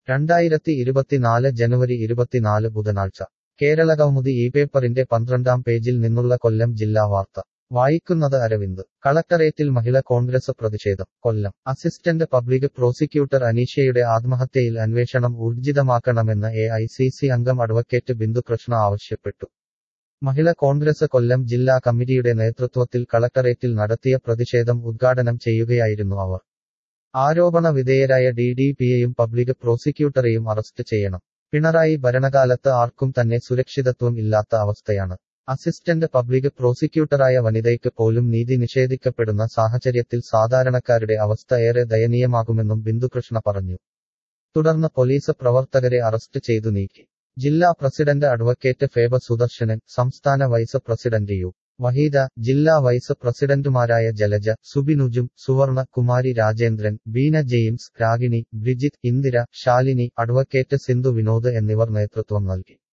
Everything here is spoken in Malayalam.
രണ്ടായിരത്തി ഇരുപത്തിനാല് ജനുവരി ഇരുപത്തിനാല് ബുധനാഴ്ച കേരള കൗമുദി ഈ പേപ്പറിന്റെ പന്ത്രണ്ടാം പേജിൽ നിന്നുള്ള കൊല്ലം ജില്ലാ വാർത്ത വായിക്കുന്നത് അരവിന്ദ് കളക്ടറേറ്റിൽ മഹിള കോൺഗ്രസ് പ്രതിഷേധം കൊല്ലം അസിസ്റ്റന്റ് പബ്ലിക് പ്രോസിക്യൂട്ടർ അനീഷയുടെ ആത്മഹത്യയിൽ അന്വേഷണം ഊർജിതമാക്കണമെന്ന് എ ഐ സി സി അംഗം അഡ്വക്കേറ്റ് ബിന്ദുകൃഷ്ണ ആവശ്യപ്പെട്ടു മഹിള കോൺഗ്രസ് കൊല്ലം ജില്ലാ കമ്മിറ്റിയുടെ നേതൃത്വത്തിൽ കളക്ടറേറ്റിൽ നടത്തിയ പ്രതിഷേധം ഉദ്ഘാടനം ചെയ്യുകയായിരുന്നു അവർ ആരോപണ വിധേയരായ ഡി ഡി പിയെയും പബ്ലിക് പ്രോസിക്യൂട്ടറെയും അറസ്റ്റ് ചെയ്യണം പിണറായി ഭരണകാലത്ത് ആർക്കും തന്നെ സുരക്ഷിതത്വം ഇല്ലാത്ത അവസ്ഥയാണ് അസിസ്റ്റന്റ് പബ്ലിക് പ്രോസിക്യൂട്ടറായ വനിതയ്ക്ക് പോലും നീതി നിഷേധിക്കപ്പെടുന്ന സാഹചര്യത്തിൽ സാധാരണക്കാരുടെ അവസ്ഥ ഏറെ ദയനീയമാകുമെന്നും ബിന്ദുകൃഷ്ണ പറഞ്ഞു തുടർന്ന് പോലീസ് പ്രവർത്തകരെ അറസ്റ്റ് ചെയ്തു നീക്കി ജില്ലാ പ്രസിഡന്റ് അഡ്വക്കേറ്റ് ഫേബ സുദർശനൻ സംസ്ഥാന വൈസ് പ്രസിഡന്റ് യു വഹീദ ജില്ലാ വൈസ് പ്രസിഡന്റുമാരായ ജലജ സുബിനുജും സുവർണ കുമാരി രാജേന്ദ്രൻ ബീന ജെയിംസ് രാഗിണി ബ്രിജിത്ത് ഇന്ദിര ശാലിനി അഡ്വക്കേറ്റ് സിന്ധു വിനോദ് എന്നിവർ നേതൃത്വം നൽകി